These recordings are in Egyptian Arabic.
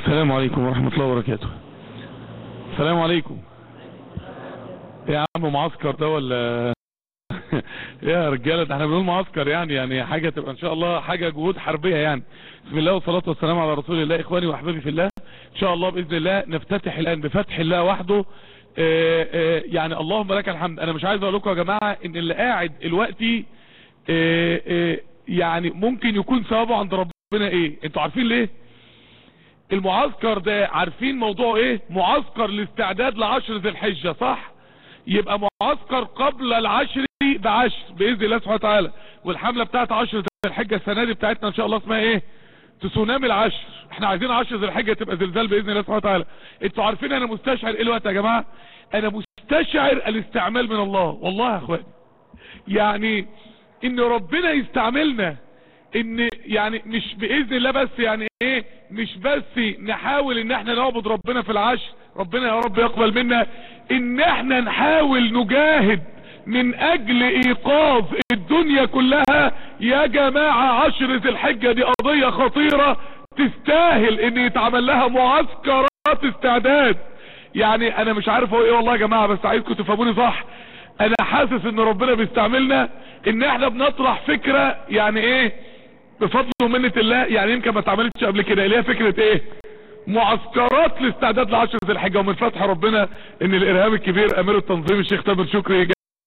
السلام عليكم ورحمة الله وبركاته السلام عليكم يا عم معسكر ده ولا يا رجالة ده احنا بنقول معسكر يعني يعني حاجة تبقى ان شاء الله حاجة جهود حربية يعني بسم الله والصلاة والسلام على رسول الله اخواني واحبابي في الله ان شاء الله باذن الله نفتتح الان بفتح الله وحده اه اه يعني اللهم لك الحمد انا مش عايز اقول لكم يا جماعة ان اللي قاعد دلوقتي اه يعني ممكن يكون ثوابه عند ربنا ايه انتوا عارفين ليه المعسكر ده عارفين موضوع ايه معسكر الاستعداد لعشر ذي الحجة صح يبقى معسكر قبل العشر بعشر باذن الله سبحانه وتعالى والحملة بتاعت عشر ذي الحجة السنة دي بتاعتنا ان شاء الله اسمها ايه تسونامي العشر احنا عايزين عشر ذي الحجة تبقى زلزال باذن الله سبحانه وتعالى انتوا عارفين انا مستشعر ايه الوقت يا جماعة انا مستشعر الاستعمال من الله والله يا اخواني يعني ان ربنا يستعملنا ان يعني مش باذن الله بس يعني ايه مش بس نحاول ان احنا نعبد ربنا في العشر ربنا يا رب يقبل منا ان احنا نحاول نجاهد من اجل ايقاظ الدنيا كلها يا جماعة عشر ذي الحجة دي قضية خطيرة تستاهل ان يتعمل لها معسكرات استعداد يعني انا مش عارف هو ايه والله يا جماعة بس عايزكم تفهموني صح انا حاسس ان ربنا بيستعملنا ان احنا بنطرح فكرة يعني ايه بفضل ومنة الله يعني يمكن ما اتعملتش قبل كده اللي هي فكرة ايه معسكرات الاستعداد لعشر ذي الحجة ومن فتح ربنا ان الارهاب الكبير امير التنظيم الشيخ تامر شكري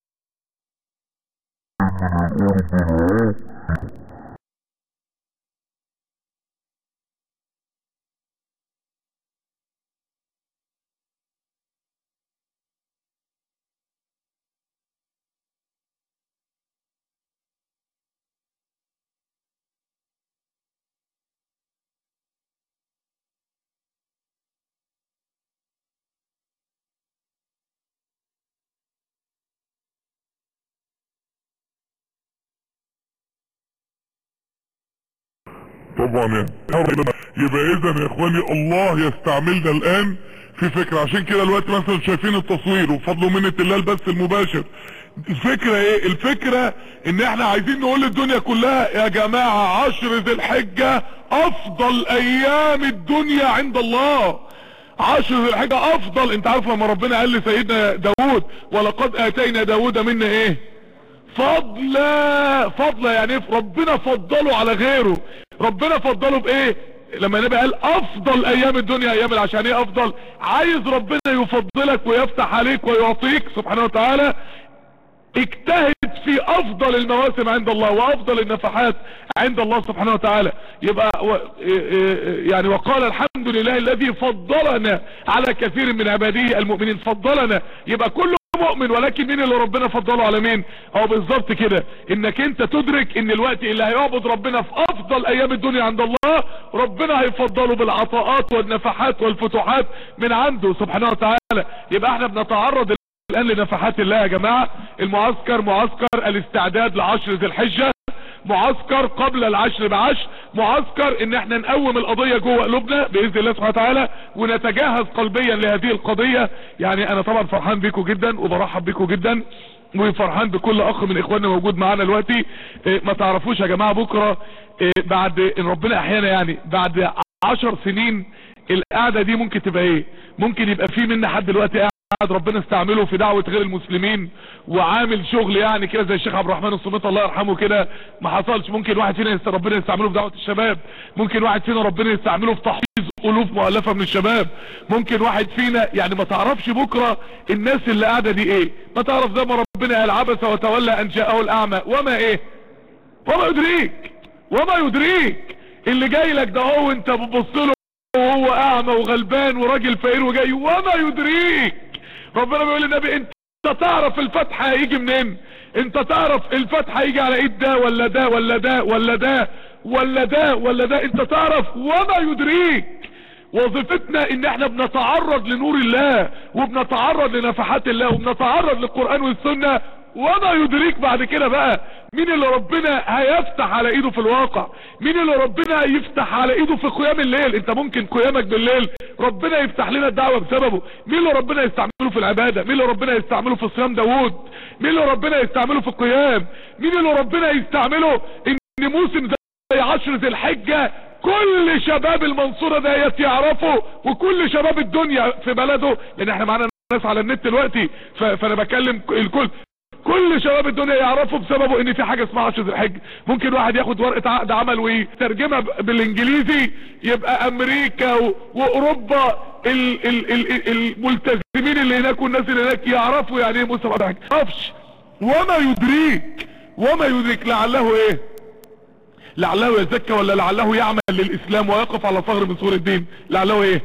طبعا يعني يبقى اذا يا اخواني الله يستعملنا الان في فكرة عشان كده دلوقتي مثلا شايفين التصوير وفضل منة الله البث المباشر الفكرة ايه الفكرة ان احنا عايزين نقول للدنيا كلها يا جماعة عشر ذي الحجة افضل ايام الدنيا عند الله عشر ذي الحجة افضل انت عارف لما ربنا قال لسيدنا داود ولقد اتينا داود منا ايه فضلا فضلا يعني ايه ربنا فضله على غيره ربنا فضله بايه لما النبي قال افضل ايام الدنيا ايام العشان ايه افضل عايز ربنا يفضلك ويفتح عليك ويعطيك سبحانه وتعالى اجتهد في افضل المواسم عند الله وافضل النفحات عند الله سبحانه وتعالى يبقى و يعني وقال الحمد لله الذي فضلنا على كثير من عباده المؤمنين فضلنا يبقى كل مؤمن ولكن مين اللي ربنا فضله على مين هو بالظبط كده انك انت تدرك ان الوقت اللي هيعبد ربنا في افضل ايام الدنيا عند الله ربنا هيفضله بالعطاءات والنفحات والفتوحات من عنده سبحانه وتعالى يبقى احنا بنتعرض الان لنفحات الله يا جماعة المعسكر معسكر الاستعداد لعشر ذي الحجة معسكر قبل العشر بعشر معسكر ان احنا نقوم القضية جوه قلوبنا باذن الله سبحانه وتعالى ونتجهز قلبيا لهذه القضية يعني انا طبعا فرحان بيكم جدا وبرحب بيكم جدا وفرحان بكل اخ من اخواننا موجود معانا دلوقتي إيه ما تعرفوش يا جماعة بكرة إيه بعد ان ربنا احيانا يعني بعد عشر سنين القعدة دي ممكن تبقى ايه ممكن يبقى في منا حد دلوقتي قاعد قاعد ربنا استعمله في دعوة غير المسلمين وعامل شغل يعني كده زي الشيخ عبد الرحمن الصميت الله يرحمه كده ما حصلش ممكن واحد فينا يست ربنا يستعمله في دعوة الشباب ممكن واحد فينا ربنا يستعمله في تحفيظ الوف مؤلفة من الشباب ممكن واحد فينا يعني ما تعرفش بكرة الناس اللي قاعدة دي ايه ما تعرف زي ما ربنا قال عبس وتولى ان جاءه الاعمى وما ايه وما يدريك وما يدريك اللي جاي لك ده هو انت بتبص له وهو اعمى وغلبان وراجل فقير وجاي وما يدريك ربنا بيقول للنبي انت تعرف الفتح هيجي منين انت تعرف الفتح هيجي على ايد ده ولا ده ولا ده ولا ده ولا ده ولا ده انت تعرف وما يدريك وظيفتنا ان احنا بنتعرض لنور الله وبنتعرض لنفحات الله وبنتعرض للقرآن والسنة وما يدريك بعد كده بقى مين اللي ربنا هيفتح على ايده في الواقع مين اللي ربنا هيفتح على ايده في قيام الليل انت ممكن قيامك بالليل ربنا يفتح لنا الدعوة بسببه مين اللي ربنا يستعمله في العبادة مين اللي ربنا يستعمله في صيام داوود مين اللي ربنا يستعمله في القيام مين اللي ربنا يستعمله ان موسم زي عشر ذي الحجة كل شباب المنصورة ديت يعرفوا وكل شباب الدنيا في بلده لان احنا معانا ناس على النت دلوقتي ف- فانا بكلم الكل كل شباب الدنيا يعرفوا بسببه ان في حاجة اسمها عشر ذي الحجة ممكن واحد ياخد ورقة عقد عمل ويترجمها ب- بالانجليزي يبقى امريكا و... واوروبا ال... ال... ال... ال- الملتزمين اللي هناك والناس اللي هناك يعرفوا يعني ايه موسى بعد حاجة معرفش وما يدريك وما يدريك لعله ايه لعله يزكى ولا لعله يعمل للاسلام ويقف على ثغر من ثغور الدين لعله ايه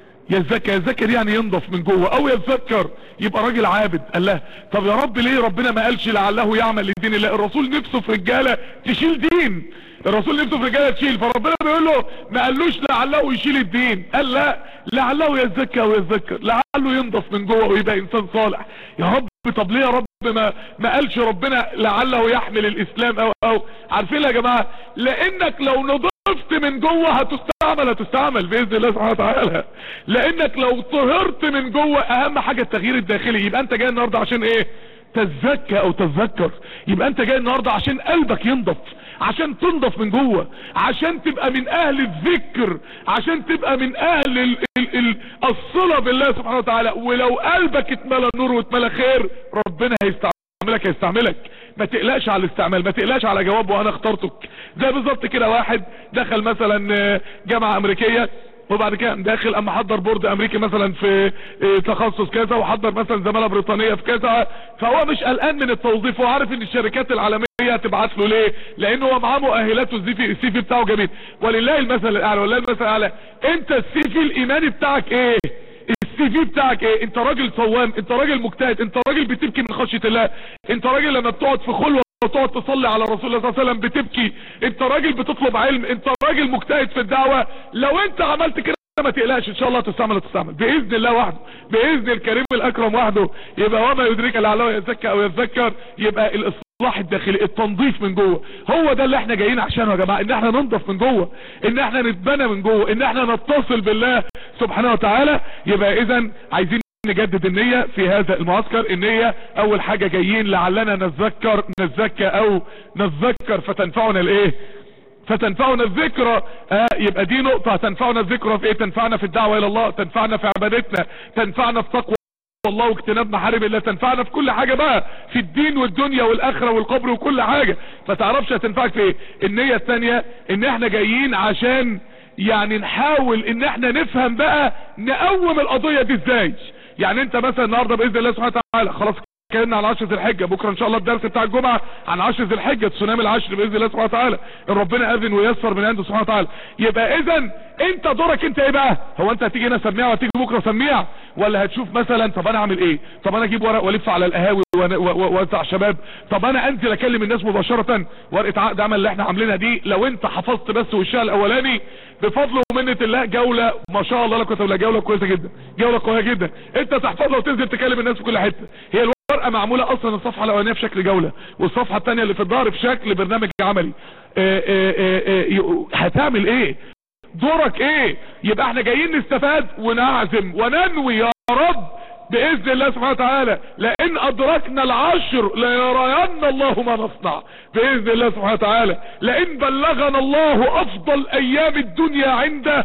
يزكى يزكى دي يعني ينضف من جوه او يتذكر يبقى راجل عابد قال له طب يا رب ليه ربنا ما قالش لعله يعمل للدين الله الرسول نفسه في رجاله تشيل دين الرسول نفسه في رجاله تشيل فربنا بيقول له ما قالوش لعله يشيل الدين قال لا لعله يزكى ويتذكر لعله ينضف من جوه ويبقى انسان صالح يا رب طب ليه يا رب ما ما قالش ربنا لعله يحمل الاسلام او او عارفين يا جماعه لانك لو نضفت من جوه هتستعمل هتستعمل باذن الله سبحانه وتعالى لانك لو طهرت من جوه اهم حاجه التغيير الداخلي يبقى انت جاي النهارده عشان ايه تزكى او تتذكر يبقى انت جاي النهارده عشان قلبك ينضف عشان تنضف من جوه عشان تبقى من اهل الذكر عشان تبقى من اهل ال ال ال الصلة بالله سبحانه وتعالى ولو قلبك اتملى نور واتملى خير ربنا هيستعملك هيستعملك ما تقلقش على الاستعمال ما تقلقش على جواب وانا اخترتك زي بالظبط كده واحد دخل مثلا آه، جامعة امريكية وبعد كده قام داخل اما حضر بورد امريكي مثلا في آه، تخصص كذا وحضر مثلا زمالة بريطانية في كذا فهو مش قلقان من التوظيف هو عارف ان الشركات العالمية تبعت له ليه لانه هو معاه مؤهلات والسي في السي في بتاعه جميل ولله المثل الاعلى ولله المثل الاعلى انت السي في الايماني بتاعك ايه السي في بتاعك ايه انت راجل صوام انت راجل مجتهد انت راجل بتبكي من خشية الله انت راجل لما بتقعد في خلوة وتقعد تصلي على رسول الله صلى الله عليه وسلم بتبكي انت راجل بتطلب علم انت راجل مجتهد في الدعوة لو انت عملت كده ما تقلقش ان شاء الله تستعمل وتستعمل باذن الله وحده باذن الكريم الاكرم وحده يبقى وما يدريك لعله يزكى او يتذكر يبقى الاصلاح الداخلي التنظيف من جوه هو ده اللي احنا جايين عشانه يا جماعه ان احنا ننضف من جوه ان احنا نتبنى من جوه ان احنا نتصل بالله سبحانه وتعالى يبقى اذا عايزين نجدد النية في هذا المعسكر النية اول حاجة جايين لعلنا نتذكر نتذكى او نتذكر فتنفعنا الايه فتنفعنا الذكرى آه يبقى دي نقطة تنفعنا الذكرى في ايه تنفعنا في الدعوة الى الله تنفعنا في عبادتنا تنفعنا في تقوى الله واجتناب محارم الله تنفعنا في كل حاجة بقى في الدين والدنيا والاخرة والقبر وكل حاجة فتعرفش هتنفعك في ايه النية الثانية ان احنا جايين عشان يعني نحاول ان احنا نفهم بقى نقوم القضية دي ازاي يعني انت مثلا النهاردة باذن الله سبحانه وتعالى خلاص اتكلمنا عن عشر ذي الحجه بكره ان شاء الله الدرس بتاع الجمعه عن عشر ذي الحجه تسونامي العشر باذن الله سبحانه وتعالى ان ربنا اذن ويسر من عنده سبحانه وتعالى يبقى اذا انت دورك انت ايه بقى هو انت هتيجي هنا سميع وهتيجي بكره سميع ولا هتشوف مثلا طب انا اعمل ايه طب انا اجيب ورق والف على القهاوي وأنا- و- و- واوزع شباب طب انا انزل اكلم الناس مباشره ورقه عقد عمل اللي احنا عاملينها دي لو انت حفظت بس وشها الاولاني بفضل ومنه الله جوله ما شاء الله لا قوه الا بالله جوله كويسه جدا جوله قويه جدا انت تحفظها وتنزل تكلم الناس في كل حته هي الورقه معموله اصلا الصفحه الاولانيه في شكل جوله والصفحه الثانيه اللي في الظهر في شكل برنامج عملي اه اه اه اه هتعمل ايه دورك ايه يبقى احنا جايين نستفاد ونعزم وننوي يا رب باذن الله سبحانه وتعالى لان ادركنا العشر ليرين الله ما نصنع باذن الله سبحانه وتعالى لان بلغنا الله افضل ايام الدنيا عنده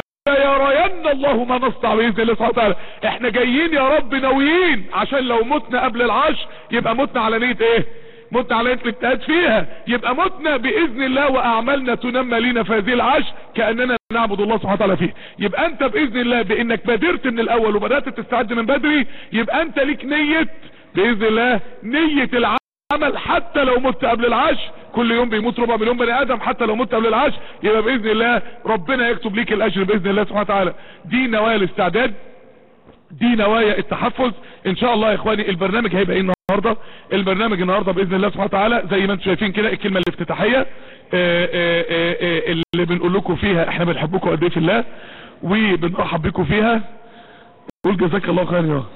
ليرين الله ما نصنع باذن الله سبحانه وتعالى احنا جايين يا رب ناويين عشان لو متنا قبل العشر يبقى متنا على نيه ايه متنا على الاجتهاد فيها يبقى متنا باذن الله واعمالنا تنمى لينا في هذه العشر كاننا نعبد الله سبحانه وتعالى فيه يبقى انت باذن الله بانك بادرت من الاول وبدات تستعد من بدري يبقى انت ليك نيه باذن الله نيه العمل حتى لو مت قبل العشر كل يوم بيموت ربع مليون بني ادم حتى لو مت قبل العشر يبقى باذن الله ربنا يكتب ليك الاجر باذن الله سبحانه وتعالى دي نوايا الاستعداد دي نوايا التحفز ان شاء الله يا اخواني البرنامج هيبقى ايه النهارده البرنامج النهارده باذن الله سبحانه وتعالى زي ما انتم شايفين كده الكلمه الافتتاحيه آه، آه، آه، آه، اللي بنقول لكم فيها احنا بنحبكم قد ايه في الله وبنرحب بكم فيها قول جزاك الله خير يا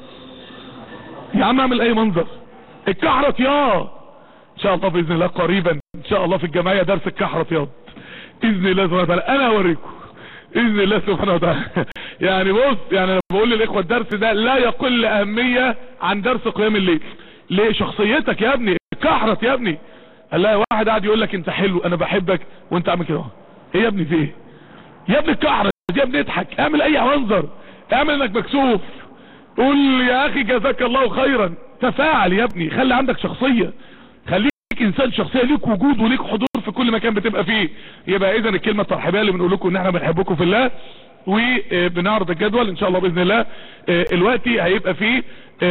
يا عم اعمل اي منظر الكحرة يا ان شاء الله باذن الله قريبا ان شاء الله في الجمعيه درس الكحرة ياض باذن الله سبحانه وتعالى انا اوريكم باذن الله سبحانه وتعالى يعني بص يعني انا بقول للاخوه الدرس ده لا يقل اهميه عن درس قيام الليل ليه شخصيتك يا ابني كحرت يا ابني قال لها واحد قاعد يقول لك انت حلو انا بحبك وانت عامل كده اهو. ايه يا ابني في ايه يا ابني اتكحرت يا ابني اضحك اعمل اي منظر اعمل انك مكسوف قول يا اخي جزاك الله خيرا تفاعل يا ابني خلي عندك شخصية خليك انسان شخصية ليك وجود وليك حضور في كل مكان بتبقى فيه يبقى اذا الكلمة الترحيبية اللي بنقول لكم ان احنا بنحبكم في الله وبنعرض الجدول ان شاء الله باذن الله الوقتي هيبقى فيه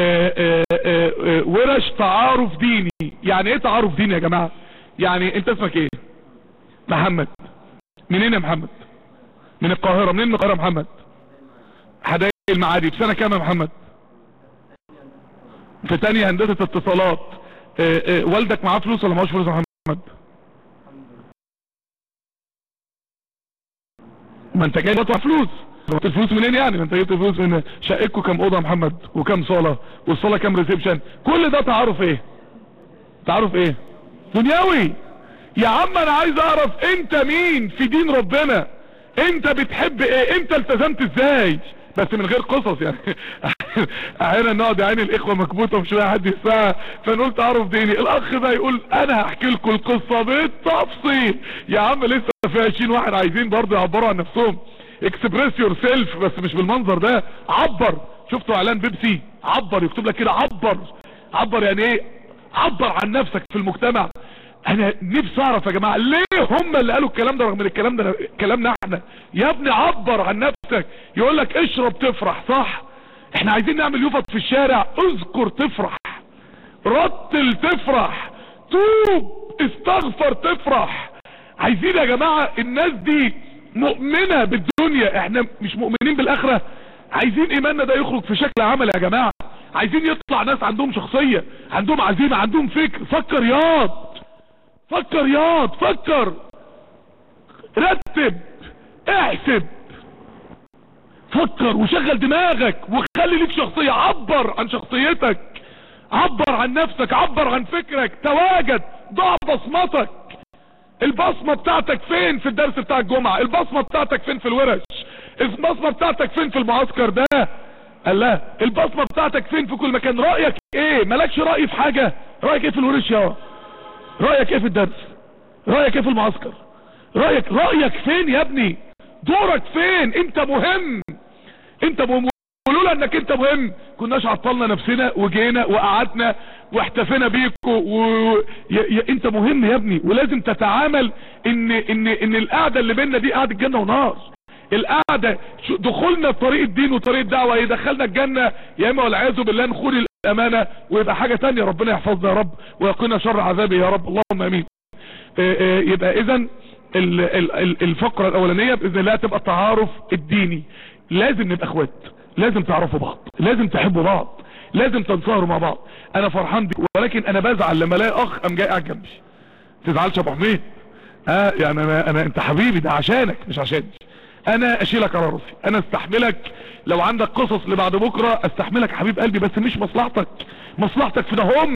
ورش تعارف ديني يعني ايه تعارف ديني يا جماعة يعني انت اسمك ايه محمد منين يا محمد من القاهرة منين من القاهرة محمد حدائق المعادي في سنة كام يا محمد في تانية هندسة اتصالات اه اه والدك معاه فلوس ولا معاش فلوس يا محمد ما انت جاي بطلع فلوس جبت الفلوس منين يعني ما انت جبت الفلوس من شقتكم كام اوضه يا محمد وكام صاله والصاله كام ريسبشن كل ده تعارف ايه تعارف ايه دنيوي يا عم انا عايز اعرف انت مين في دين ربنا انت بتحب ايه انت التزمت ازاي بس من غير قصص يعني احيانا نقعد عين الاخوه مكبوته مش لاقي حد يسمعها فنقول تعرف ديني الاخ ده يقول انا هحكي لكم القصه بالتفصيل يا عم لسه في 20 واحد عايزين برضه يعبروا عن نفسهم اكسبريس يور سيلف بس مش بالمنظر ده عبر شفتوا اعلان بيبسي عبر يكتب لك كده عبر عبر يعني ايه عبر عن نفسك في المجتمع انا نفسي اعرف يا جماعة ليه هم اللي قالوا الكلام ده رغم ان الكلام ده كلامنا احنا يا ابني عبر عن نفسك يقول لك اشرب تفرح صح احنا عايزين نعمل يوفط في الشارع اذكر تفرح رتل تفرح توب استغفر تفرح عايزين يا جماعة الناس دي مؤمنة بالدنيا احنا مش مؤمنين بالاخرة عايزين ايماننا ده يخرج في شكل عمل يا جماعة عايزين يطلع ناس عندهم شخصية عندهم عزيمة عندهم فكر فكر ياض فكر ياض فكر رتب احسب فكر وشغل دماغك وخلي ليك شخصية عبر عن شخصيتك عبر عن نفسك عبر عن فكرك تواجد ضع بصمتك البصمة بتاعتك فين في الدرس بتاع الجمعة البصمة بتاعتك فين في الورش البصمة بتاعتك فين في المعسكر ده قال لا البصمة بتاعتك فين في كل مكان رأيك ايه مالكش رأي في حاجة رأيك ايه في الورش يا رأيك ايه في الدرس رأيك ايه في المعسكر رأيك رأيك فين يا ابني دورك فين انت مهم انت مهم ولولا انك انت مهم كناش عطلنا نفسنا وجينا وقعدنا واحتفينا بيك و... ي... ي... انت مهم يا ابني ولازم تتعامل ان ان ان القعده اللي بيننا دي قعده جنه ونار القعده دخولنا في طريق الدين وطريق الدعوه يدخلنا الجنه يا اما والعياذ بالله نخون الامانه ويبقى حاجه تانية ربنا يحفظنا يا رب ويقينا شر عذابه يا رب اللهم امين يبقى اذا الفقره الاولانيه باذن الله تبقى التعارف الديني لازم نبقى اخوات لازم تعرفوا بعض لازم تحبوا بعض لازم تنصهروا مع بعض انا فرحان بيك ولكن انا بزعل لما الاقي اخ قام جاي قاعد جنبي تزعلش يا ابو حميد اه يعني انا انا انت حبيبي ده عشانك مش عشاني انا اشيلك على راسي انا استحملك لو عندك قصص لبعد بكره استحملك يا حبيب قلبي بس مش مصلحتك مصلحتك في دهم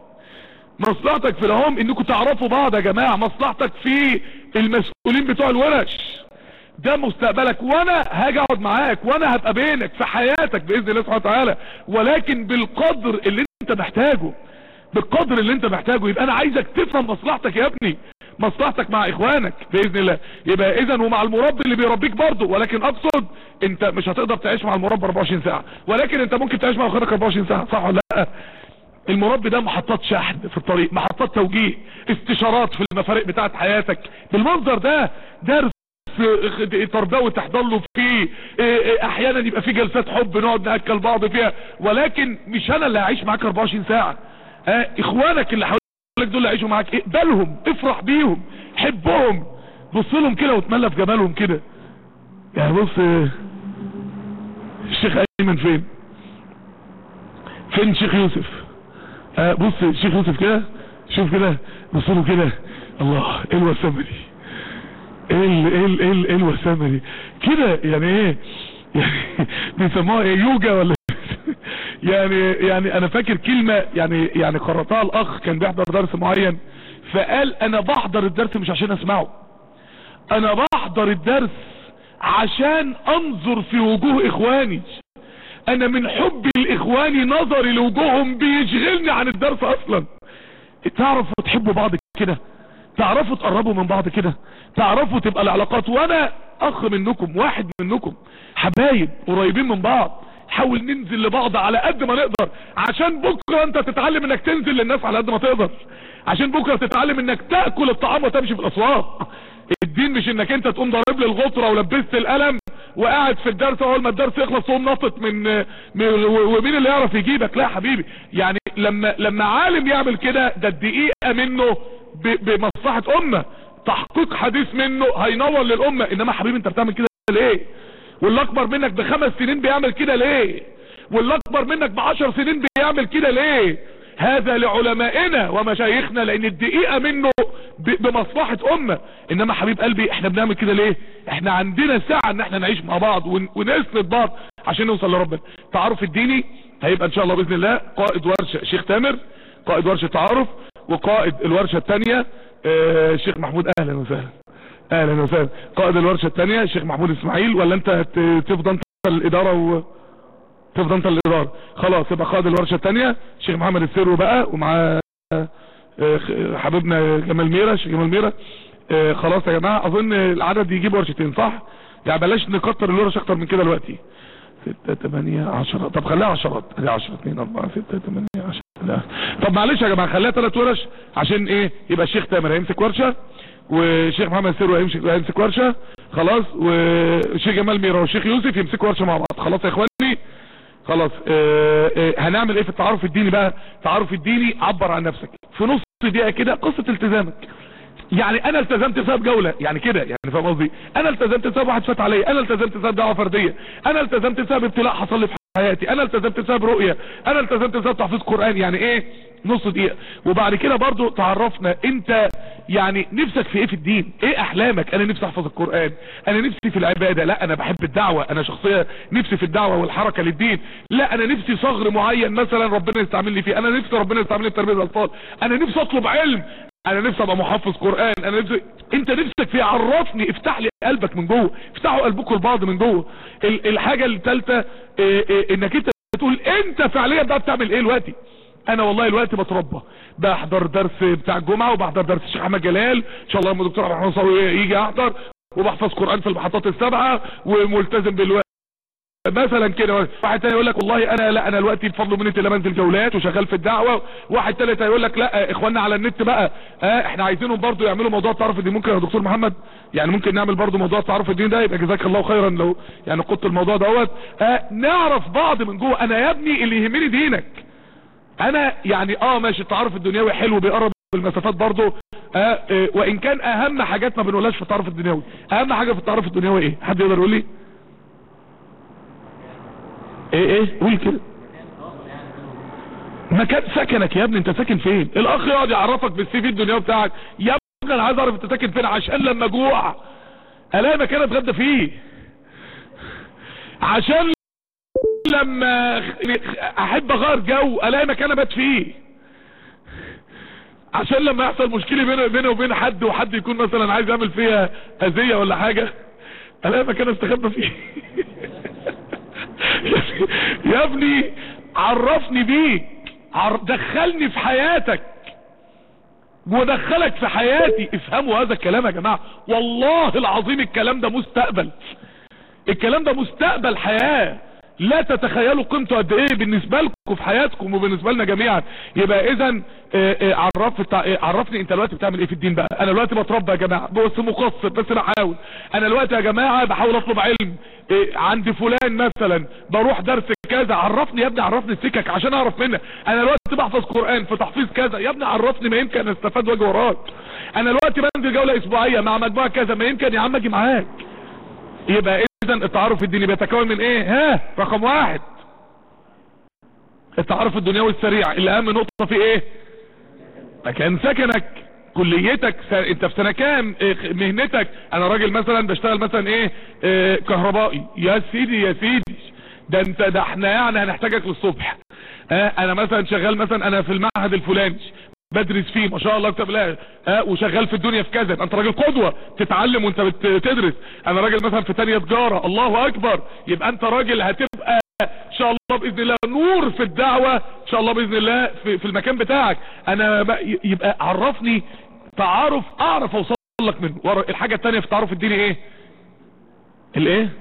مصلحتك في دهم انكم تعرفوا بعض يا جماعه مصلحتك في المسؤولين بتوع الورش ده مستقبلك وانا هاجي اقعد معاك وانا هبقى بينك في حياتك باذن الله سبحانه وتعالى ولكن بالقدر اللي انت محتاجه بالقدر اللي انت محتاجه يبقى انا عايزك تفهم مصلحتك يا ابني مصلحتك مع اخوانك باذن الله يبقى اذا ومع المربي اللي بيربيك برضه ولكن اقصد انت مش هتقدر تعيش مع المربي 24 ساعه ولكن انت ممكن تعيش مع اخوانك 24 ساعه صح ولا لا المربي ده محطات شحن في الطريق محطات توجيه استشارات في المفارق بتاعت حياتك بالمنظر ده درس تربوي تحضر له فيه احيانا يبقى في جلسات حب نقعد ناكل بعض فيها ولكن مش انا اللي هعيش معاك 24 ساعه اه اخوانك اللي حواليك دول اللي هيعيشوا معاك اقبلهم افرح بيهم حبهم بص لهم كده وتملى في جمالهم كده يعني بص الشيخ ايمن فين فين الشيخ يوسف اه بص الشيخ يوسف كده شوف كده بص له كده الله ايه الوسامه دي ايه ال ايه ال ايه ال ايه الوسامه دي كده يعني ايه يعني بيسموها ايه يوجا ولا يعني يعني انا فاكر كلمه يعني يعني قرأتها الاخ كان بيحضر درس معين فقال انا بحضر الدرس مش عشان اسمعه انا بحضر الدرس عشان انظر في وجوه اخواني انا من حبي لاخواني نظري لوجوههم بيشغلني عن الدرس اصلا تعرفوا تحبوا بعض كده تعرفوا تقربوا من بعض كده تعرفوا تبقى العلاقات وانا اخ منكم واحد منكم حبايب قريبين من بعض حاول ننزل لبعض على قد ما نقدر عشان بكرة انت تتعلم انك تنزل للناس على قد ما تقدر عشان بكرة تتعلم انك تأكل الطعام وتمشي في الاسواق الدين مش انك انت تقوم ضارب لي الغطرة ولبست القلم وقاعد في الدرس اول ما الدرس يخلص تقوم نطط من, من ومين اللي يعرف يجيبك لا يا حبيبي يعني لما لما عالم يعمل كده ده الدقيقة منه بمصلحة امة تحقيق حديث منه هينور للامة انما حبيبي انت بتعمل كده ليه واللي اكبر منك بخمس سنين بيعمل كده ليه واللي اكبر منك بعشر سنين بيعمل كده ليه هذا لعلمائنا ومشايخنا لان الدقيقة منه بمصلحة امة انما حبيب قلبي احنا بنعمل كده ليه احنا عندنا ساعة ان احنا نعيش مع بعض ونسند بعض عشان نوصل لربنا تعارف الديني هيبقى ان شاء الله باذن الله قائد ورشة شيخ تامر قائد ورشة تعارف وقائد الورشة الثانية اه شيخ محمود اهلا وسهلا اهلا وسهلا قائد الورشة الثانية الشيخ محمود اسماعيل ولا انت تفضل انت الادارة و تفضل انت الادارة خلاص يبقى قائد الورشة الثانية الشيخ محمد السيرو بقى ومع حبيبنا جمال ميرا الشيخ جمال ميرا خلاص يا جماعة اظن العدد يجيب ورشتين صح يعني بلاش نكتر الورش اكتر من كده دلوقتي ستة تمانية عشرة طب خليها عشرات ادي عشرة اتنين اربعة ستة تمانية عشرة لا طب معلش يا جماعة خليها ثلاث ورش عشان ايه يبقى الشيخ تامر هيمسك ورشة والشيخ محمد سيرو هيمسك هيمسك ورشة خلاص والشيخ جمال ميرا والشيخ يوسف يمسكوا ورشة مع بعض خلاص يا اخواني خلاص اه اه هنعمل ايه في التعارف الديني بقى التعارف الديني عبر عن نفسك في نص دقيقة كده قصة التزامك يعني انا التزمت بسبب جولة يعني كده يعني فاهم قصدي انا التزمت بسبب واحد فات عليا انا التزمت بسبب دعوة فردية انا التزمت بسبب ابتلاء حصل لي في حياتي انا التزمت بسبب رؤية انا التزمت بسبب تحفيظ قرآن يعني ايه نص دقيقة وبعد كده برضو تعرفنا انت يعني نفسك في ايه في الدين ايه احلامك انا نفسي احفظ القرآن انا نفسي في العبادة لا انا بحب الدعوة انا شخصية نفسي في الدعوة والحركة للدين لا انا نفسي صغر معين مثلا ربنا يستعملني فيه انا نفسي ربنا يستعملني في تربية الاطفال انا نفسي اطلب علم انا نفسي ابقى محفظ قرآن انا نفسي انت نفسك في عرفني افتح لي قلبك من جوه افتحوا قلبكم لبعض من جوه الحاجة الثالثه انك انت تقول انت فعليا بقى بتعمل ايه دلوقتي انا والله الوقت بتربى بحضر درس بتاع الجمعة وبحضر درس الشيخ احمد جلال ان شاء الله لما دكتور عبد الرحمن يجي احضر وبحفظ قرآن في المحطات السبعة وملتزم بالوقت مثلا كده واحد تاني يقول لك والله انا لا انا دلوقتي بفضل مني اللي بنزل جولات وشغال في الدعوه واحد تالت هيقول لك لا اخواننا على النت بقى اه احنا عايزينهم برضو يعملوا موضوع التعارف الديني ممكن يا دكتور محمد يعني ممكن نعمل برضو موضوع التعارف الديني ده يبقى جزاك الله خيرا لو يعني قلت الموضوع دوت اه نعرف بعض من جوه انا يا ابني اللي يهمني دينك انا يعني اه ماشي التعارف الدنيوي حلو بيقرب المسافات برضو اه اه وان كان اهم حاجات ما بنقولهاش في التعارف الدنيوي اهم حاجه في التعارف الدنيوي ايه حد يقدر يقول لي ايه ايه قول كده مكان سكنك يا ابني انت ساكن فين الاخ يقعد يعرفك بالسي في الدنيا بتاعك يا ابني انا عايز اعرف انت ساكن فين عشان لما اجوع الاقي مكان اتغدى فيه عشان لما احب اغير جو الاقي مكان ابات فيه عشان لما يحصل مشكله بيني بيني وبين حد وحد يكون مثلا عايز يعمل فيها اذيه ولا حاجه الاقي مكان استخبى فيه يا ابني عرفني بيك عر... دخلني في حياتك ودخلك في حياتي افهموا هذا الكلام يا جماعة والله العظيم الكلام ده مستقبل الكلام ده مستقبل حياة لا تتخيلوا قيمته قد ايه بالنسبة لكم في حياتكم وبالنسبة لنا جميعا يبقى اذا عرف عرفني انت دلوقتي بتعمل ايه في الدين بقى انا دلوقتي بتربى يا جماعة بس مقصر بس بحاول انا دلوقتي يا جماعة بحاول اطلب علم إيه عند فلان مثلا بروح درس كذا عرفني يا ابني عرفني السكك عشان اعرف منك انا دلوقتي بحفظ قرآن في تحفيظ كذا يا ابني عرفني ما يمكن استفاد واجي وراك انا دلوقتي بنزل جولة اسبوعية مع مجموعة كذا ما يمكن يا عم اجي معاك يبقى اذا التعارف الديني بيتكون من ايه ها رقم واحد التعارف الدنيوي السريع اللي اهم نقطة في ايه مكان سكنك كليتك س... انت في سنة كام إيه مهنتك انا راجل مثلا بشتغل مثلا ايه, إيه كهربائي يا سيدي يا سيدي ده انت ده احنا يعني هنحتاجك للصبح اه انا مثلا شغال مثلا انا في المعهد الفلاني بدرس فيه ما شاء الله كتب الله اه وشغال في الدنيا في كذا انت راجل قدوة تتعلم وانت بتدرس انا راجل مثلا في تانية تجارة الله اكبر يبقى انت راجل هتبقى ان شاء الله باذن الله نور في الدعوة ان شاء الله باذن الله في, في المكان بتاعك انا يبقى عرفني تعارف اعرف اوصل لك منه ورا الحاجة التانية في التعارف الديني ايه الايه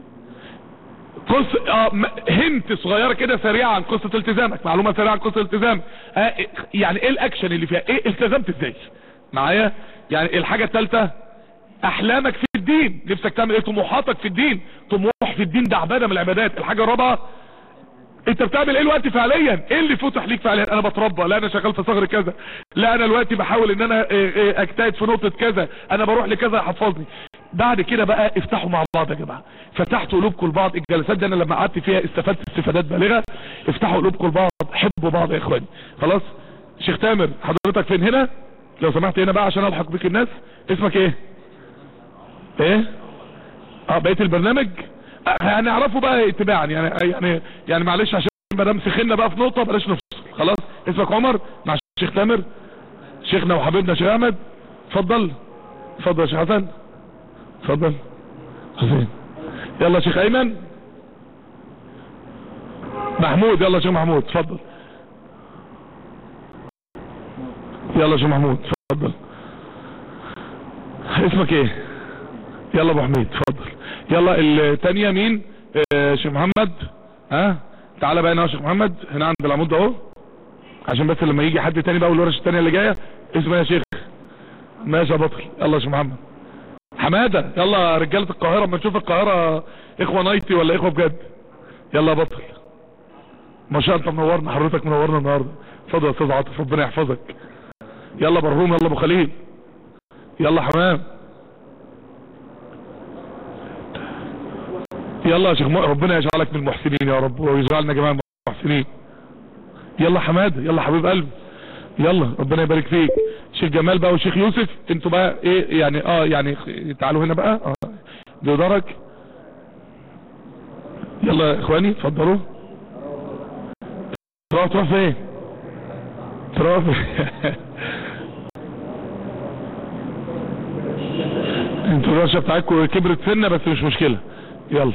قص اه م- هنت صغيرة كده سريعة عن قصة التزامك معلومة سريعة عن قصة الالتزام آه يعني ايه الاكشن اللي فيها ايه التزمت ازاي معايا يعني الحاجة الثالثة احلامك في الدين نفسك تعمل ايه طموحاتك في الدين طموح في الدين ده عبادة من العبادات الحاجة الرابعة انت بتعمل ايه الوقت فعليا ايه اللي فتح ليك فعليا انا بتربى لا انا شغال في صغر كذا لا انا دلوقتي بحاول ان انا اه، اه، اجتهد في نقطة كذا انا بروح لكذا يحفظني بعد كده بقى افتحوا مع بعض يا جماعة فتحتوا قلوبكم لبعض الجلسات دي انا لما قعدت فيها استفدت استفادات بالغة افتحوا قلوبكم لبعض حبوا بعض يا اخواني خلاص شيخ تامر حضرتك فين هنا لو سمحت هنا بقى عشان الحق بك الناس اسمك ايه ايه اه بقيت البرنامج آه، هنعرفه بقى اتباعا يعني يعني يعني معلش عشان ما دام سخنا بقى في نقطه بلاش نفصل خلاص اسمك عمر مع الشيخ تامر شيخنا وحبيبنا شيخ احمد اتفضل اتفضل يا شيخ حسن اتفضل حسين يلا يا شيخ ايمن محمود يلا يا شيخ محمود اتفضل يلا يا شيخ محمود اتفضل اسمك ايه يلا ابو حميد اتفضل يلا التانية مين آه شيخ محمد ها تعالى بقى هنا يا شيخ محمد هنا عند العمود ده اهو عشان بس لما يجي حد تاني بقى والورش التانية اللي جاية اسمه يا شيخ ماشي يا بطل يلا يا شيخ محمد حمادة يلا رجالة القاهرة اما نشوف القاهرة اخوة نايتي ولا اخوة بجد يلا يا بطل ما شاء الله انت منورنا حضرتك منورنا النهارده اتفضل يا استاذ عاطف ربنا يحفظك يلا برهوم يلا ابو خليل يلا حمام يلا يا شيخ م- ربنا يجعلك من المحسنين يا رب ويجعلنا جميعا من المحسنين يلا حماده يلا حبيب قلبي يلا ربنا يبارك فيك شيخ جمال بقى وشيخ يوسف انتوا بقى ايه يعني اه يعني خ- تعالوا هنا بقى اه بيدرك يلا يا اخواني اتفضلوا تروح تروح فين تروح فين انتوا الرشة بتاعتكم كبرت سنة بس مش مشكلة يلا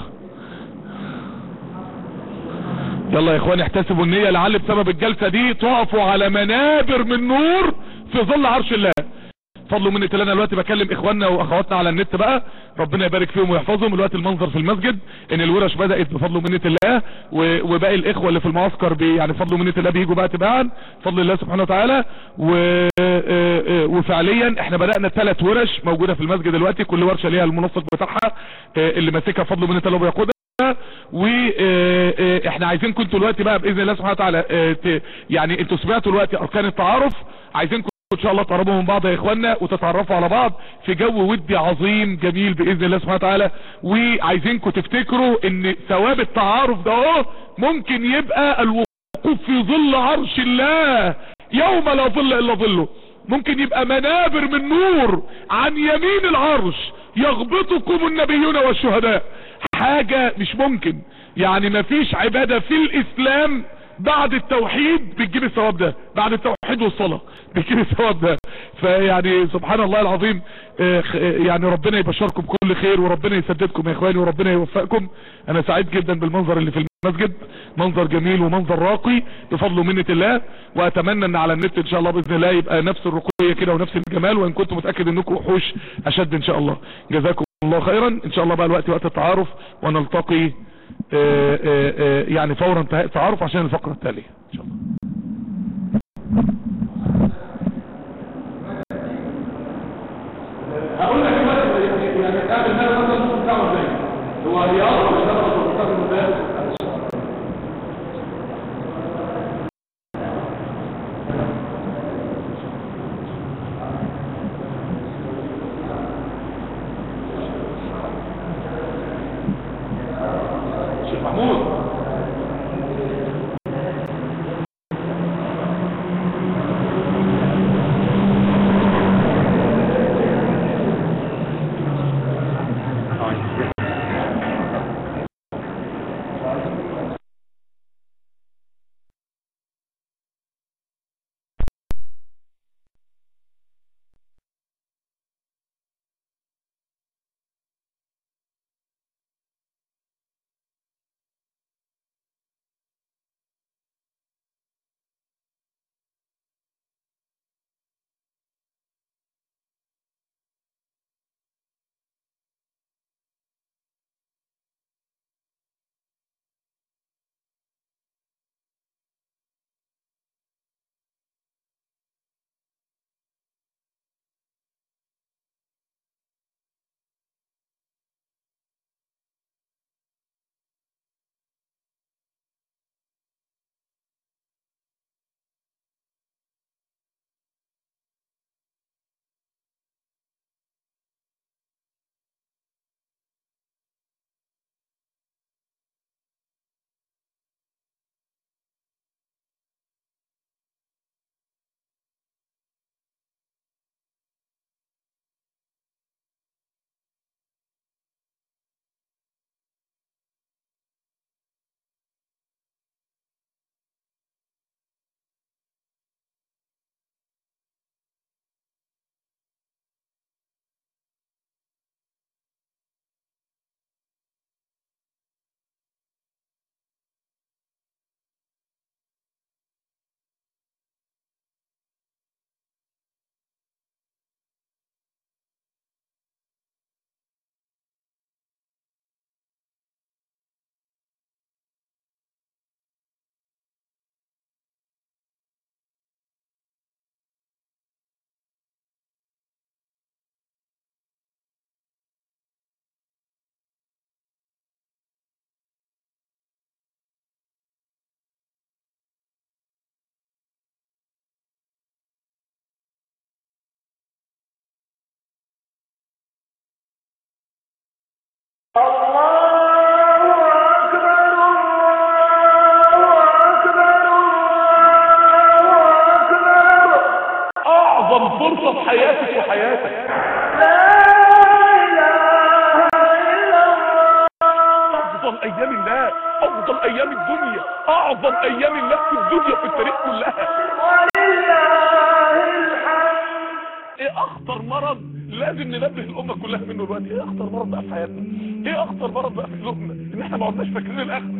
يلا يا اخواني احتسبوا النية لعل بسبب الجلسة دي تقفوا على منابر من نور في ظل عرش الله فضلوا مني انا دلوقتي بكلم اخواننا واخواتنا على النت بقى ربنا يبارك فيهم ويحفظهم دلوقتي المنظر في المسجد ان الورش بدات بفضل منه الله و- وباقي الاخوه اللي في المعسكر بي يعني بفضل منه الله بيجوا بقى تباعا بفضل الله سبحانه وتعالى و... آه، آه، وفعليا احنا بدانا ثلاث ورش موجوده في المسجد دلوقتي كل ورشه ليها المنسق بتاعها آه، اللي ماسكها بفضل منه الله وبيقودها واحنا عايزينكم انتوا دلوقتي بقى باذن الله سبحانه وتعالى آه، ت- يعني انتوا سمعتوا دلوقتي اركان التعارف عايزينكم ان شاء الله تقربوا من بعض يا اخوانا وتتعرفوا على بعض في جو ودي عظيم جميل باذن الله سبحانه وتعالى وعايزينكم تفتكروا ان ثواب التعارف ده اهو ممكن يبقى الوقوف في ظل عرش الله يوم لا ظل الا ظله ممكن يبقى منابر من نور عن يمين العرش يغبطكم النبيون والشهداء حاجة مش ممكن يعني مفيش عبادة في الاسلام بعد التوحيد بتجيب الثواب ده بعد التوحيد والصلاة بتجيب الثواب ده فيعني سبحان الله العظيم آه، خ- آه، يعني ربنا يبشركم بكل خير وربنا يسددكم يا اخواني وربنا يوفقكم انا سعيد جدا بالمنظر اللي في المسجد منظر جميل ومنظر راقي بفضل ومنة الله واتمنى ان على النت ان شاء الله باذن الله يبقى نفس الرقية كده ونفس الجمال وان كنت متأكد انكم وحوش اشد ان شاء الله جزاكم الله خيرا ان شاء الله بقى الوقت وقت التعارف ونلتقي آه، آه، آه، يعني فورا انتهاء التعارف عشان الفقرة التالية ان شاء الله هقول لك دلوقتي يعني قابل ده مثلا نص ساعه ازاي هو رياضه ولا ده ولا بتستخدم ازاي شيخ محمود فرصة في حياتك وحياتك افضل ايام الله افضل ايام الدنيا اعظم ايام الله في الدنيا في التاريخ كلها ايه اخطر مرض لازم ننبه الامه كلها منه دلوقتي ايه اخطر مرض بقى في حياتنا ايه اخطر مرض بقى في قلوبنا ان احنا ما عدناش فاكرين الاخره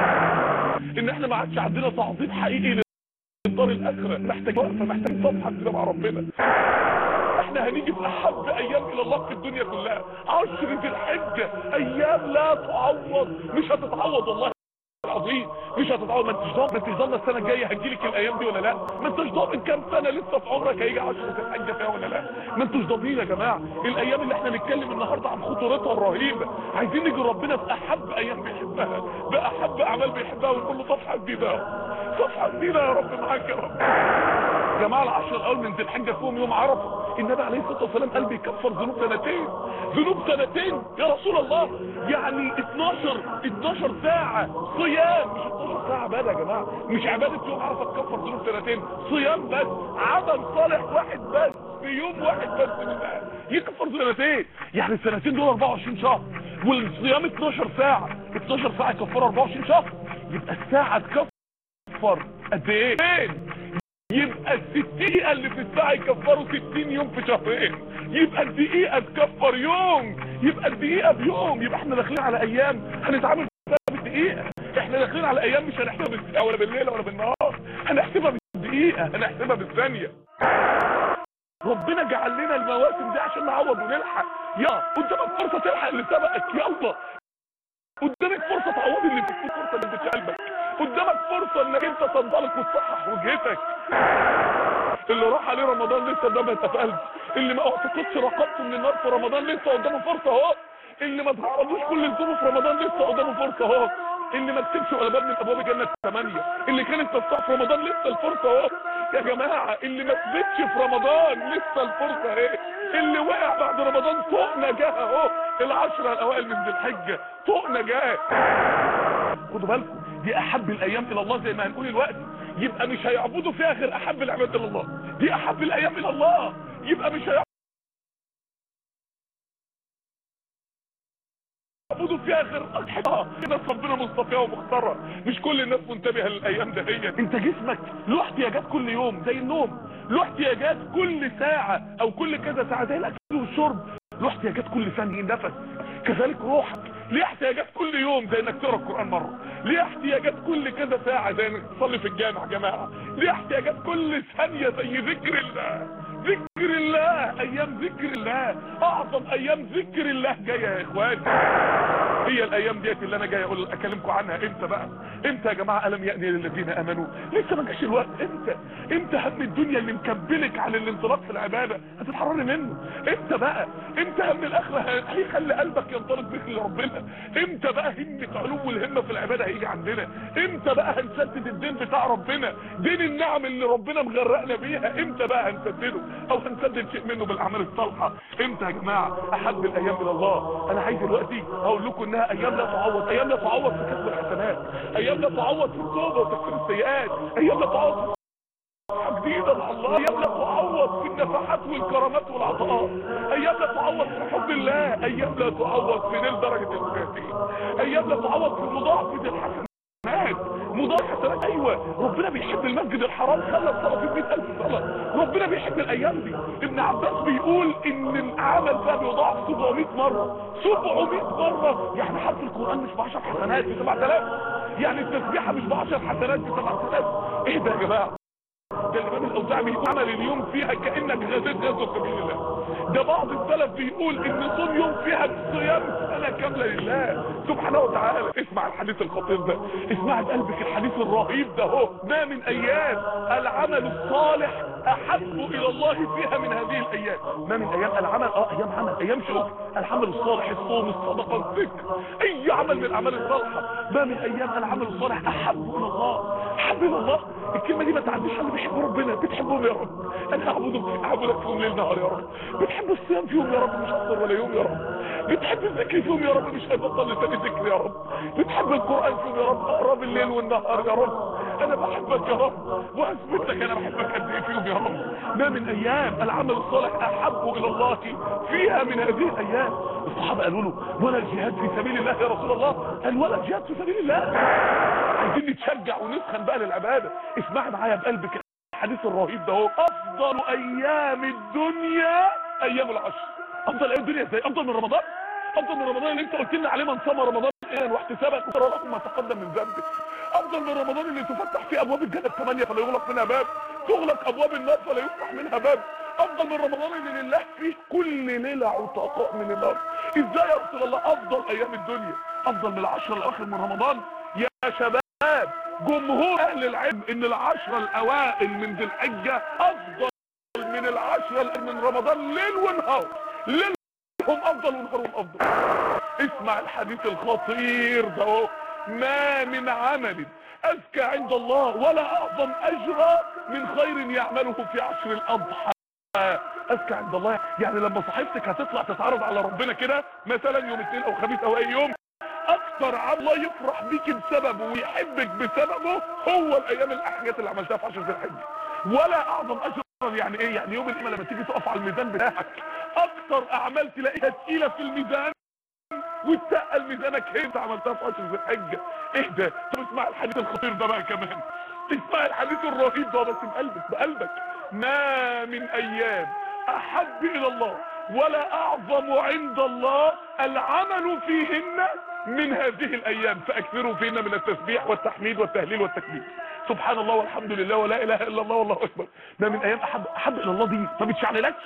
ان احنا ما عادش عندنا تعظيم حقيقي للدار الاخره محتاج وقفه محتاج صفحه كده مع ربنا احنا هنيجي في احب ايام الى الله في الدنيا كلها عشر ذي الحجه ايام لا تعوض مش هتتعوض والله العظيم مش هتتعوض ما انتش ضامن ما انتش ضامن السنه الجايه هتجيلك الايام دي ولا لا ما انتش ضامن كام سنه لسه في عمرك هيجي 10 ذي الحجه فيها ولا لا ما انتش ضامنين يا جماعه الايام اللي احنا نتكلم النهارده عن خطورتها الرهيبه عايزين نيجي ربنا في احب ايام بيحبها باحب اعمال بيحبها ونقول له صفحه جديده صفحه جديده يا رب معاك يا رب يا جماعه العشر الاول من ذي الحجه فيهم يوم عرفه النبي عليه الصلاه والسلام قال بيكفر ذنوب سنتين ذنوب سنتين يا رسول الله يعني 12 12 ساعه صيام مش 12 ساعه عباده يا جماعه مش عباده يوم عرفه تكفر ذنوب سنتين صيام بس عمل صالح واحد بس في يوم واحد بس من ده يكفر سنتين يعني السنتين دول 24 شهر والصيام 12 ساعه 12 ساعه يكفروا 24 شهر يبقى الساعه تكفر قد ايه؟ يبقى الدقيقة اللي في الساعة يكفروا 60 يوم في شهرين يبقى الدقيقة تكفر يوم يبقى الدقيقة بيوم يبقى احنا داخلين على ايام هنتعامل فيها بالدقيقة احنا داخلين على ايام مش هنحسبها بالساعة ولا بالليل ولا بالنهار هنحسبها بالدقيقة هنحسبها بالثانية ربنا جعل لنا المواسم دي عشان نعوض ونلحق يا قدامك فرصة تلحق اللي سبقك يلا قدامك فرصة تعوض اللي في فرصة اللي في قلبك قدامك فرصة انك انت تنطلق وتصحح وجهتك اللي راح عليه رمضان لسه ده ما اتقفلش اللي ما اعتقدش رقبته من النار في رمضان لسه قدامه فرصة اهو اللي ما تعرضوش كل الظروف في رمضان لسه قدامه فرصة اهو اللي ما كتبش ولا باب من ابواب الجنه الثمانيه اللي كانت تفتح في رمضان لسه الفرصه اهو يا جماعه اللي ما ثبتش في رمضان لسه الفرصه اهي اللي وقع بعد رمضان فوق نجاه اهو العشره الاوائل من ذي الحجه فوق نجاه خدوا بالكم دي احب الايام الى الله زي ما هنقول الوقت يبقى مش هيعبدوا فيها غير احب العباد الى الله دي احب الايام الى الله يبقى مش هيعبدوا يعبدوا فيها غير اصحابها ناس ربنا مصطفيها ومختارها مش كل الناس منتبهه للايام ده هي انت جسمك له احتياجات كل يوم زي النوم له احتياجات كل ساعه او كل كذا ساعه زي الاكل والشرب له احتياجات كل ثانيه نفس كذلك روحك ليه احتياجات كل يوم زي انك تقرا القران مره ليه احتياجات كل كذا ساعه زي انك تصلي في الجامع يا جماعه ليه احتياجات كل ثانيه زي ذكر الله ذكر الله ايام ذكر الله اعظم ايام ذكر الله جايه يا اخواني هي الايام ديت اللي انا جاي اقول اكلمكم عنها امتى بقى امتى يا جماعه الم يأني للذين امنوا لسه ما جاش الوقت امتى امتى هم الدنيا اللي مكبلك عن الانطلاق في العباده هتتحرري منه امتى بقى امتى هم الاخره هيخلي قلبك ينطلق بيك لربنا امتى بقى همه علو الهمه في العباده هيجي عندنا امتى بقى هنسدد الدين بتاع ربنا دين النعم اللي ربنا مغرقنا بيها امتى بقى هنسدده او هنسدد شيء منه بالاعمال الصالحه امتى يا جماعه احب الايام الى الله انا عايز دلوقتي اقول لكم انها ايام لا تعوض ايام لا تعوض في كسب الحسنات ايام لا تعوض في التوبه وتكفير السيئات ايام لا تعوض في جديدة مع الله ايام لا تعوض في النفحات والكرامات والعطاءات ايام لا تعوض في حب الله ايام لا تعوض في نيل درجة المكافئين ايام لا تعوض في مضاعفة الحسنات مضاعف حسنات ايوه ربنا بيحب المسجد الحرام خلى الصلاه فيه 100000 صلاه ربنا بيحب الايام دي ابن عباس بيقول ان العمل ده بيضاعف 700 مره 700 مره يعني حرف القران مش ب 10 حسنات ب 7000 يعني التسبيحه مش ب 10 حسنات ب 7000 ايه ده يا جماعه ده الامام الاوزاعي بيقول عمل اليوم فيها كانك غزيت غزوه في سبيل الله ده بعض السلف بيقول ان صوم يوم فيها صيام سنه كامله لله سبحانه وتعالى اسمع الحديث الخطير ده اسمع بقلبك الحديث الرهيب ده اهو ما من ايام العمل الصالح احب الى الله فيها من هذه الايام ما من ايام العمل اه ايام عمل ايام شغل العمل الصالح الصوم الصدقه الذكر اي عمل من الاعمال الصالحه ما من ايام العمل الصالح احب الى الله احب الى الله الكلمه دي ما تعديش على اللي بيحبوا ربنا بتحبهم يا رب انا اعبدهم اعبدك فيهم ليل نهار يا رب بتحب الصيام فيهم يا رب مش هفطر ولا يوم يا رب بتحب الذكر فيهم يا رب مش هبطل لساني ذكر يا رب بتحب القران فيهم يا رب اقرا بالليل والنهار يا رب انا بحبك يا رب واثبت لك انا بحبك قد ايه فيهم يا رب ما من ايام العمل الصالح احب الى الله فيها من هذه الايام الصحابه قالوا له ولا الجهاد في سبيل الله يا رسول الله قال ولا الجهاد في سبيل الله عايزين نتشجع ونسخن بقى للعباده اسمع معايا بقلبك الحديث الرهيب ده هو افضل ايام الدنيا ايام العشر افضل ايام الدنيا ازاي افضل من رمضان افضل من رمضان اللي انت قلت لنا عليه من صام رمضان ايمان واحتسابا غفر لكم ما تقدم من ذنبك افضل من رمضان اللي تفتح فيه ابواب الجنه الثمانيه فلا يغلق منها باب تغلق ابواب النار فلا يفتح منها باب افضل من رمضان اللي لله فيه كل ليله عتقاء من النار ازاي يا رسول الله افضل ايام الدنيا افضل من العشر الاواخر من رمضان يا شباب جمهور اهل العلم ان العشر الاوائل من ذي الحجه افضل من العشر من رمضان ليل ونهار ليلهم افضل ونهارهم افضل اسمع الحديث الخطير ده اهو. ما من عمل اذكى عند الله ولا اعظم اجرا من خير يعمله في عشر الاضحى اذكى عند الله يعني لما صاحبتك هتطلع تتعرض على ربنا كده مثلا يوم اثنين او خميس او اي يوم اكتر عمل الله يفرح بيك بسببه ويحبك بسببه هو الايام الاحاجات اللي عملتها في عشر ذي الحجه ولا اعظم اجرا يعني ايه يعني يوم القيامه لما تيجي تقف على الميزان بتاعك اكتر اعمال تلاقيها تقيله في الميزان وتقل ميزانك هي انت عملتها في عشر ذي الحجه ايه ده طب اسمع الحديث الخطير ده بقى كمان اسمع الحديث الرهيب ده بس بقلبك بقلبك ما من ايام احب الى الله ولا اعظم عند الله العمل فيهن من هذه الايام فاكثروا فيهن من التسبيح والتحميد والتهليل والتكبير سبحان الله والحمد لله ولا اله الا الله والله اكبر ما من ايام احب احب الى الله دي ما بتشعللكش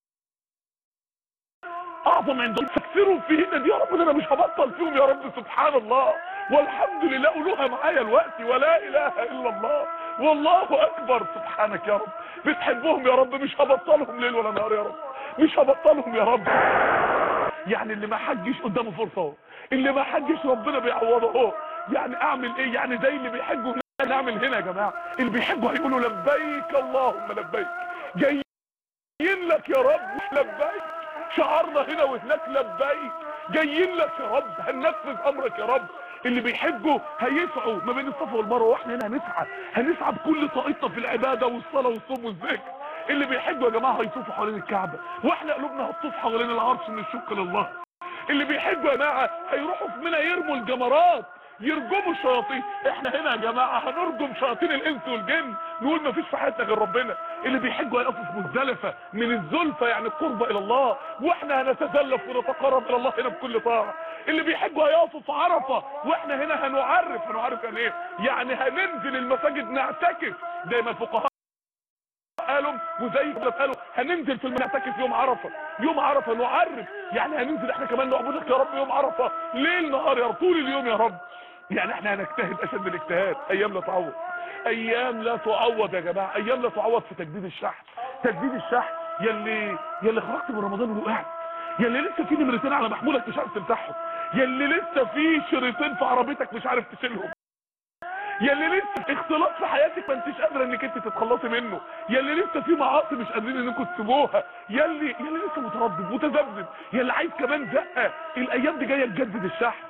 اعظم عند الله فاكثروا فيهن دي يا رب ده انا مش هبطل فيهم يا رب سبحان الله والحمد لله قولوها معايا الوقت ولا اله الا الله والله اكبر سبحانك يا رب بتحبهم يا رب مش هبطلهم ليل ولا نهار يا رب مش هبطلهم يا رب يعني اللي ما حجش قدامه فرصه اهو اللي ما حجش ربنا بيعوضه اهو يعني اعمل ايه يعني زي اللي بيحجوا هنا نعمل هنا يا جماعه اللي بيحجوا هيقولوا لبيك اللهم لبيك جايين لك يا رب لبيك شعارنا هنا وهناك لبيك جايين لك يا رب هننفذ امرك يا رب اللي بيحجوا هيسعوا ما بين الصفا والمروه واحنا هنا هنسعى هنسعى بكل طاقتنا في العباده والصلاه والصوم والذكر اللي بيحجوا يا جماعه هيطوفوا حوالين الكعبه واحنا قلوبنا هتطوف حوالين العرش من الشكر لله اللي بيحجوا يا جماعه هيروحوا في منى يرموا الجمرات يرجموا الشياطين احنا هنا يا جماعه هنرجم شياطين الانس والجن نقول مفيش في حياتنا غير ربنا اللي بيحجوا هيقفوا في مزدلفه من الزلفه يعني القرب الى الله واحنا هنتزلف ونتقرب الى الله هنا بكل طاعه اللي بيحجوا هيقفوا في عرفه واحنا هنا هنعرف هنعرف يعني ايه يعني هننزل المساجد نعتكف زي ما الفقهاء قالوا وزي ما قالوا هننزل في نعتكف يوم عرفه يوم عرفه نعرف يعني هننزل احنا كمان نعبدك يا رب يوم عرفه ليل نهار يا رب طول اليوم يا رب يعني احنا هنجتهد اشد الاجتهاد ايام لا تعوض ايام لا تعوض يا جماعه ايام لا تعوض في تجديد الشحن تجديد الشحن يلي يلي خرجت من رمضان ووقعت يلي لسه في نمرتين على محمولك مش عارف تفتحهم يلي لسه في شريطين في عربيتك مش عارف تشيلهم يلي لسه اختلاط في حياتك ما انتش قادره انك انت تتخلصي منه يلي لسه في معاصي مش قادرين انكم تسيبوها يلي يلي لسه متردد متذبذب يلي عايز كمان زقه الايام دي جايه تجدد الشحن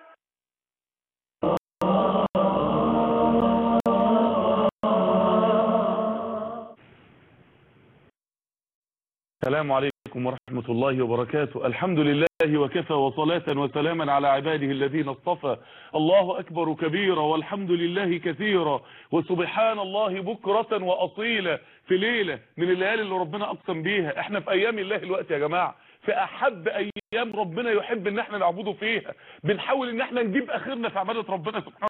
السلام عليكم ورحمة الله وبركاته الحمد لله وكفى وصلاة وسلاما على عباده الذين اصطفى الله أكبر كبيرا والحمد لله كثيرا وسبحان الله بكرة وأصيلا في ليلة من الليالي اللي ربنا أقسم بيها احنا في أيام الله الوقت يا جماعة في أحب أيام ربنا يحب ان احنا نعبده فيها بنحاول ان احنا نجيب آخرنا في عبادة ربنا سبحانه